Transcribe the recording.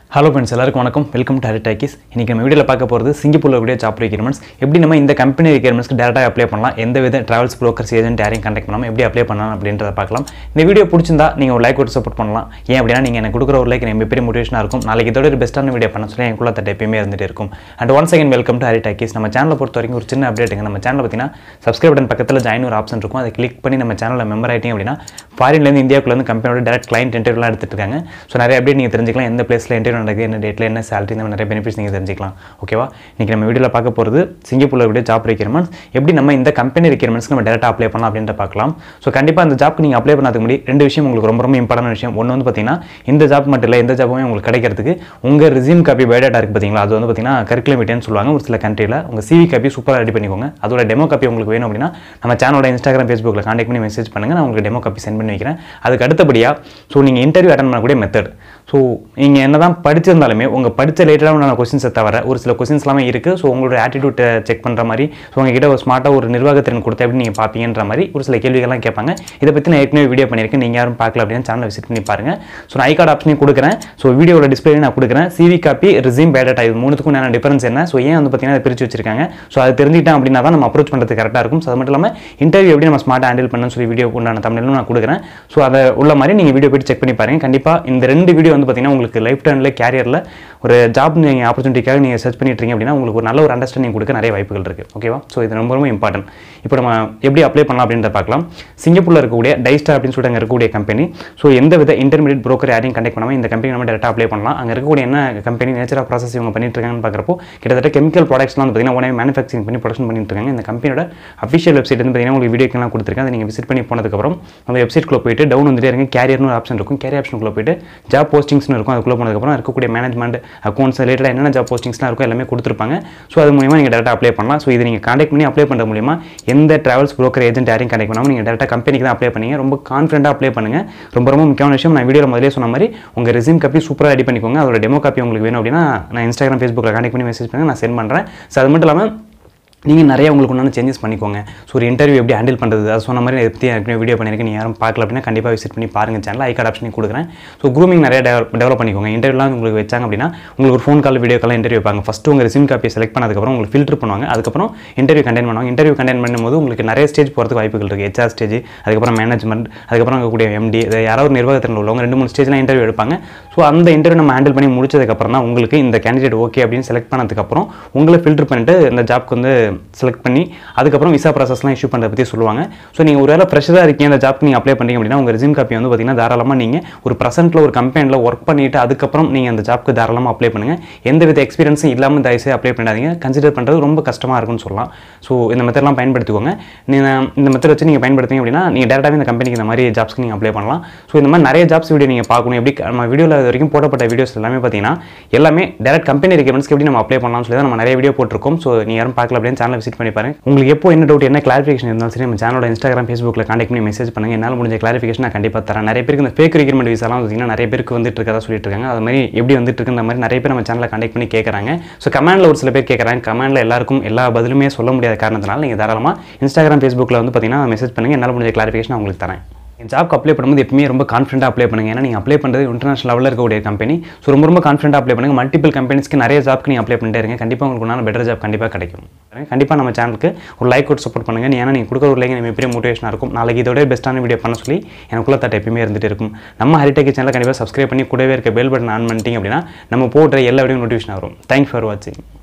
hello friends எல்லாருக்கும் வணக்கம் welcome to Hari talkies இன்றைக்கி நம்ம வீடியோவில் பார்க்க போகிறது சிங்கப்பூரில் கூடிய ஜாப் ரெக்யர்மெண்ட்ஸ் எப்படி நம்ம இந்த கம்பெனி ரெக்யர்மெண்ட்ஸ்க்கு டேரெக்டாக அப்ளை பண்ணலாம் எந்த வித ட்ராவல்ஸ் ப்ரோக்கர்ஸ் ஏஜென்ட் யாரையும் கான்டாக்ட் பண்ணாமல் எப்படி அப்ளை பண்ணலாம் அப்படின்றத பார்க்கலாம் இந்த வீடியோ பிடிச்சிருந்தா நீங்கள் ஒரு லைக் கொடுத்து சப்போர்ட் பண்ணலாம் ஏன் அப்படின்னா நீங்கள் எனக்கு கொடுக்குற ஒரு லைக் எனக்கு பெரிய மோட்டிவேஷனாக இருக்கும் நாளைக்கு இதோட ஒரு பெஸ்ட்டான வீடியோ பண்ண சொல்லி எனக்குள்ள தட்ட எப்பயுமே இருந்துட்டு இருக்கும் and one second welcome to Hari talkies நம்ம சேனலை பொறுத்த வரைக்கும் ஒரு சின்ன அப்டேட்டுங்க நம்ம சேனல் பார்த்தீங்கன்னா சப்ஸ்கிரைப் பட்டன் பக்கத்தில் ஜாயின் ஒரு ஆப்ஷன் இருக்கும் அதை கிளிக் பண்ணி நம்ம சேனலில் மெம்பர் ஆகிட்டீங்க அப்படின்னா ஃபாரின்லேருந்து இந்தியாவுக்குள்ளேருந்து கம்பெனியோட டேரக்ட் கிளைண்ட் இன்டர்வியூலாம் எடுத்துட்டு இருக்காங்க ஸோ நிறைய அப்டேட் நீங்கள் தெரிஞ்சுக்கலாம் எந்த பிளேஸில் இன்டர்வியூ நடக்குது என்ன டேட்டில் என்ன சேலரி இந்த மாதிரி நிறைய பெனிஃபிட்ஸ் நீங்கள் தெரிஞ்சுக்கலாம் ஓகேவா இன்றைக்கி நம்ம வீடியோவில் பார்க்க போகிறது சிங்கப்பூரில் கூடிய ஜாப் ரெக்யர்மெண்ட்ஸ் எப்படி நம்ம இந்த கம்பெனி ரெக்யர்மெண்ட்ஸ்க்கு நம்ம டேரெக்டாக அப்ளை பண்ணலாம் அப்படின்ற பார்க்கலாம் ஸோ கண்டிப்பாக அந்த ஜாப்க்கு நீங்கள் அப்ளை பண்ணாதுக்கு முன்னாடி ரெண்டு விஷயம் உங்களுக்கு ரொம்ப ரொம்ப இம்பார்ட்டான விஷயம் ஒன்று வந்து பார்த்தீங்கன்னா இந்த ஜாப் மட்டும் இல்லை எந்த ஜாப்புமே உங்களுக்கு கிடைக்கிறதுக்கு உங்கள் ரிசியூம் காப்பி பயோடேட்டா இருக்குது பார்த்தீங்களா அது வந்து பார்த்தீங்கன்னா கரிக்குலம் மீட்டேன்னு சொல்லுவாங்க ஒரு சில கண்ட்ரியில் உங்கள் சிவி காப்பி சூப்பராக ரெடி பண்ணிக்கோங்க அதோட டெமோ காப்பி உங்களுக்கு வேணும் அப்படின்னா நம்ம சேனலோட இன்ஸ்டாகிராம் ஃபேஸ்புக்கில் கான்டாக்ட் பண்ணி மெசேஜ் பண்ணுங்கள் நான் உங்களுக்கு டெமோ காப்பி சென்ட் பண்ணி வைக்கிறேன் அதுக்கு அடுத்தபடியாக ஸோ நீங்கள் இன்டர்வியூ அட்டன் பண்ணக்கூடிய மெத்தட் ஸோ நீங்கள் என்ன தான் படிச்சிருந்தாலுமே உங்கள் படித்த ரிலேட்டடான கொஸ்டின்ஸை தவிர ஒரு சில கொஸ்டின்ஸ் எல்லாமே இருக்குது ஸோ உங்களோட ஆட்டிடியூட்டை செக் பண்ணுற மாதிரி ஸோ உங்ககிட்ட ஒரு ஸ்மார்ட்டாக ஒரு நிர்வாகத்திறன் கொடுத்தா எப்படி நீங்கள் பார்ப்பீங்கன்ற மாதிரி ஒரு சில கேள்விகள்லாம் கேட்பாங்க இதை பற்றி நான் ஏற்கனவே வீடியோ பண்ணியிருக்கேன் நீங்கள் யாரும் பார்க்கல அப்படின்னு சேனலை விசிட் பண்ணி பாருங்கள் ஸோ நான் ஐ கார்டு ஆப்ஷனையும் கொடுக்குறேன் ஸோ வீடியோட டிஸ்பிளே நான் கொடுக்குறேன் சிவி காப்பி ரிசீம் பேட்டா இது மூணுத்துக்கும் என்ன டிஃபரன்ஸ் என்ன ஸோ ஏன் வந்து பார்த்தீங்கன்னா அதை பிரித்து வச்சிருக்காங்க ஸோ அது தெரிஞ்சுக்கிட்டேன் அப்படின்னா தான் நம்ம அப்ரோச் பண்ணுறது கரெக்டாக இருக்கும் ஸோ அது மட்டும் இல்லாமல் இன்டர்வியூ எப்படி நம்ம ஸ்மார்ட்டாக ஹேண்டில் பண்ணணும்னு சொல்லி வீடியோ உண்டான தமிழும் நான் கொடுக்குறேன் ஸோ அதை உள்ள மாதிரி நீங்கள் வீடியோ போய்ட்டு செக் பண்ணி பாருங்கள் கண்டிப்பாக இந்த ரெண்டு வீடியோ வந்து பார்த்தீங்கன்னா உங்களுக்கு லைஃப் டைமில் கேரியரில் ஒரு ஜாப் நீங்கள் ஆப்பர்ச்சுனிட்டிக்காக நீங்கள் சர்ச் பண்ணிட்டு இருக்கீங்க அப்படின்னா உங்களுக்கு ஒரு நல்ல ஒரு அண்டர்ஸ்டாண்டிங் கொடுக்க நிறைய வாய்ப்புகள் இருக்குது ஓகேவா ஸோ இது ரொம்ப ரொம்ப இம்பார்ட்டன்ட் இப்போ நம்ம எப்படி அப்ளை பண்ணலாம் அப்படின்றத பார்க்கலாம் சிங்கப்பூரில் இருக்கக்கூடிய டைஸ்டார் அப்படின்னு சொல்லிட்டு அங்கே இருக்கக்கூடிய கம்பெனி ஸோ எந்த வித இன்டர்மீடியட் broker யாரையும் கண்டெக்ட் பண்ணாமல் இந்த கம்பெனி நம்ம டேரெக்டாக அப்ளை பண்ணலாம் அங்கே இருக்கக்கூடிய என்ன கம்பெனி நேச்சர் ஆஃப் ப்ராசஸ் இவங்க பண்ணிட்டு இருக்காங்கன்னு பார்க்குறப்போ கிட்டத்தட்ட கெமிக்கல் ப்ராடக்ட்ஸ்லாம் வந்து பார்த்தீங்கன்னா உடனே மேனுஃபேக்சரிங் பண்ணி ப்ரொடக்ஷன் பண்ணிட்டு இருக்காங்க இந்த கம்பெனியோட அஃபிஷியல் வெப்சைட் வந்து பார்த்தீங்கன்னா உங்களுக்கு வீடியோக்கெல்லாம் கொடுத்துருக்கேன் அதை நீங்கள் விசிட் பண்ணி போனதுக்கப்புறம் அந்த வெப்சைட்குள்ளே போயிட்டு டவுன் வந்துட்டே இருங்க கேரியர்னு ஒரு ஆப்ஷன் இருக்கும் கேரியர் ஆப்ஷனுக்குள்ளே போயிட்டு ஜாப் போஸ்டிங்ஸ்னு இருக்கும் அதுக்குள்ளே போனதுக்கப்புறம் இருக்கக்கூடிய மேனேஜ்மெண்ட் அக்கௌண்ட்ஸ் ரிலேட்டடாக என்னென்ன ஜாப் போஸ்டிங்ஸ்லாம் இருக்கும் எல்லாமே கொடுத்துருப்பாங்க ஸோ அது மூலியமாக நீங்கள் டேரெக்டாக அப்ளை பண்ணலாம் ஸோ இது நீங்கள் கான்டாக்ட் பண்ணி அப்ளை பண்ணுற மூலியமா எந்த ட்ராவல்ஸ் broker ஏஜென்ட் யாரையும் கான்டாக்ட் பண்ணாமல் நீங்கள் டேரெக்டாக கம்பெனிக்கு தான் அப்ளை பண்ணீங்க ரொம்ப கான்ஃபிடென்ட்டாக அப்ளை பண்ணுங்கள் ரொம்ப ரொம்ப முக்கியமான விஷயம் நான் வீடியோவில் முதலே சொன்ன மாதிரி உங்கள் ரெசியூம் காப்பி சூப்பராக ரெடி பண்ணிக்கோங்க அதோட டெமோ காப்பி உங்களுக்கு வேணும் அப்படின்னா நான் இன்ஸ்டாகிராம் ஃபேஸ்புக்கில் கான்டாக்ட் பண்ணி மெசேஜ் பண்ணுங்க நான் சென்ட் பண்ணுறேன் ஸோ அது மட்டும் இல்லாமல் நீங்கள் நிறைய உங்களுக்கு உண்டான சேஞ்சஸ் பண்ணிக்கோங்க ஸோ ஒரு இன்டர்வியூ எப்படி ஹேண்டில் பண்ணுறது அது சொன்ன மாதிரி இதை பற்றி ஏற்கனவே வீடியோ பண்ணியிருக்கேன் நீங்கள் யாரும் பார்க்கல அப்படின்னா கண்டிப்பாக விசிட் பண்ணி பாருங்கள் சேனல் ஐ கார்டு ஆப்ஷன் கொடுக்குறேன் ஸோ க்ரூமிங் நிறைய டெவலப் பண்ணிக்கோங்க இன்டர்வியூலாம் உங்களுக்கு வச்சாங்க அப்படின்னா உங்களுக்கு ஒரு phone call video call interview வைப்பாங்க ஃபஸ்ட்டு உங்கள் ரெசியூம் காப்பியை செலக்ட் பண்ணதுக்கப்புறம் உங்களுக்கு ஃபில்டர் பண்ணுவாங்க அதுக்கப்புறம் இன்டர்வியூ கண்டென்ட் பண்ணுவாங்க இன்டர்வியூ கண்டென்ட் பண்ணும்போது உங்களுக்கு நிறைய ஸ்டேஜ் போகிறதுக்கு வாய்ப்புகள் இருக்குது ஹெச்ஆர் ஸ்டேஜ் அதுக்கப்புறம் மேனேஜ்மெண்ட் அதுக்கப்புறம் அங்கே கூடிய எம்டி யாராவது நிர்வாகத்தில் உள்ளவங்க ரெண்டு மூணு ஸ்டேஜ்லாம் இன்டர்வியூ எடுப்பாங்க ஸோ அந்த இன்டர்வியூ நம்ம ஹேண்டில் பண்ணி முடிச்சதுக்கப்புறம் தான் உங்களுக்கு இந்த கேண்டிடேட் ஓகே அப்படின்னு செலக்ட் பண்ணதுக்கப்புறம் உங்களை ஃபில்டர் பண்ணிட்டு இந்த ஜாப்க்கு வந்து செலக்ட் பண்ணி அதுக்கப்புறம் விசா ப்ராசஸ்லாம் இஷ்யூ பண்ணுறத பற்றி சொல்லுவாங்க ஸோ நீங்கள் ஒரு வேலை ஃப்ரெஷராக இருக்கீங்க அந்த ஜாப்க்கு நீங்கள் அப்ளை பண்ணீங்க அப்படின்னா உங்கள் ரெசியூம் காப்பி வந்து பார்த்தீங்கன்னா தாராளமாக நீங்கள் ஒரு ப்ரெசென்ட்டில் ஒரு கம்பெனியில் ஒர்க் பண்ணிட்டு அதுக்கப்புறம் நீங்கள் அந்த ஜாப்க்கு தாராளமாக அப்ளை பண்ணுங்கள் எந்த வித எக்ஸ்பீரியன்ஸும் இல்லாமல் தயவுசெய்து அப்ளை பண்ணாதீங்க கன்சிடர் பண்ணுறது ரொம்ப கஷ்டமாக இருக்கும்னு சொல்லலாம் ஸோ இந்த மெத்தட்லாம் பயன்படுத்திக்கோங்க நீங்கள் இந்த மெத்தட் வச்சு நீங்கள் பயன்படுத்திங்க அப்படின்னா நீங்கள் டேரெக்டாகவே இந்த கம்பெனிக்கு இந்த மாதிரி ஜாப்ஸ்க்கு நீங்கள் அப்ளை பண்ணலாம் ஸோ இந்த மாதிரி நிறைய ஜாப்ஸ் வீடியோ நீங்கள் பார்க்கணும் எப்படி நம்ம வீடியோவில் இது வரைக்கும் போடப்பட்ட வீடியோஸ் எல்லாமே பார்த்தீங்கன்னா எல்லாமே டேரக்ட் கம்பெனி ரெக்யர்மெண்ட்ஸ்க்கு எப்படி நம்ம அப்ளை பண்ணலாம்னு சொல்லி தான் நம்ம நிறைய வீடியோ போட்டிருக்கோம் ஸோ நீங்கள் யாரும் பார்க்கல அப்படின்னு சேனல் விசிட் பண்ணி பாருங்க உங்களுக்கு எப்போ என்ன டவுட் என்ன கிளாரிஃபிகேஷன் இருந்தாலும் சரி நம்ம சேனலோட இன்ஸ்டாகிராம் ஃபேஸ்புக்கில் கான்டாக்ட் பண்ணி மெசேஜ் பண்ணுங்க என்னால் முடிஞ்ச கிளாரிஃபிகேஷன் நான் கண்டிப்பாக தரேன் நிறைய பேருக்கு இந்த ஃபேக் ரெக்யூர்மெண்ட் விசாலாம் பார்த்தீங்கன்னா நிறைய பேருக்கு வந்துட்டு இருக்கதா சொல்லிட்டு இருக்காங்க அது மாதிரி எப்படி வந்துட்டு இருக்குன்ற மாதிரி நிறைய பேர் நம்ம சேனலில் கான்டாக்ட் பண்ணி கேட்குறாங்க ஸோ கமெண்ட்டில் ஒரு சில பேர் கேட்குறாங்க கமெண்ட்டில் எல்லாருக்கும் எல்லா பதிலுமே சொல்ல முடியாத காரணத்தினால நீங்கள் தாராளமாக இன்ஸ்டாகிராம் ஃபேஸ்புக்கில் வந்து பார்த்தீங்கன்னா மெசேஜ் பண்ணுங்க என்னால் முடிஞ்ச கிளாரிஃபிகேஷன் நான் உங்களுக்கு தரேன் ஜாப்க்கு அப்ளை பண்ணும்போது எப்பவுமே ரொம்ப கான்ஃபிடென்ட்டாக அப்ளை பண்ணுங்க ஏன்னா நீங்கள் அப்ளை பண்ணுறது இன்டர்நேஷனல் லெவலில் இருக்கக்கூடிய கம்பெனி ஸோ ரொம்ப ரொம்ப கான்ஃபிடென்ட்டாக அப்ளை பண்ணுங்க மல்டிபிள் கம்பெனிஸ்க்கு நிறைய ஜாப்க்கு நீங்கள் அப்ளை பண்ணிட்டே இருங்க கண்டிப்பாக உங்களுக்கு நல்ல பெட்டர் ஜாப் கண்டிப்பாக கிடைக்கும் கண்டிப்பாக நம்ம சேனலுக்கு ஒரு லைக் கொடுத்து சப்போர்ட் பண்ணுங்க ஏன்னா நீங்கள் கொடுக்குற ஒரு லைக் எனக்கு பெரிய மோட்டிவேஷனாக இருக்கும் நாளைக்கு இதோட பெஸ்ட்டான வீடியோ பண்ண சொல்லி எனக்குள்ள தட்ட எப்பயுமே இருந்துட்டு இருக்கும் நம்ம ஹரிடெக் சேனலை கண்டிப்பாக சப்ஸ்கிரைப் பண்ணி கூடவே இருக்க பெல் பட்டன் ஆன் பண்ணிட்டீங்க அப்படின்னா நம்ம போடுற எல்லா வீடியோ நோட்டிஃபிகேஷன் வரும் தேங்க்ஸ் ஃபார் வாட்சிங்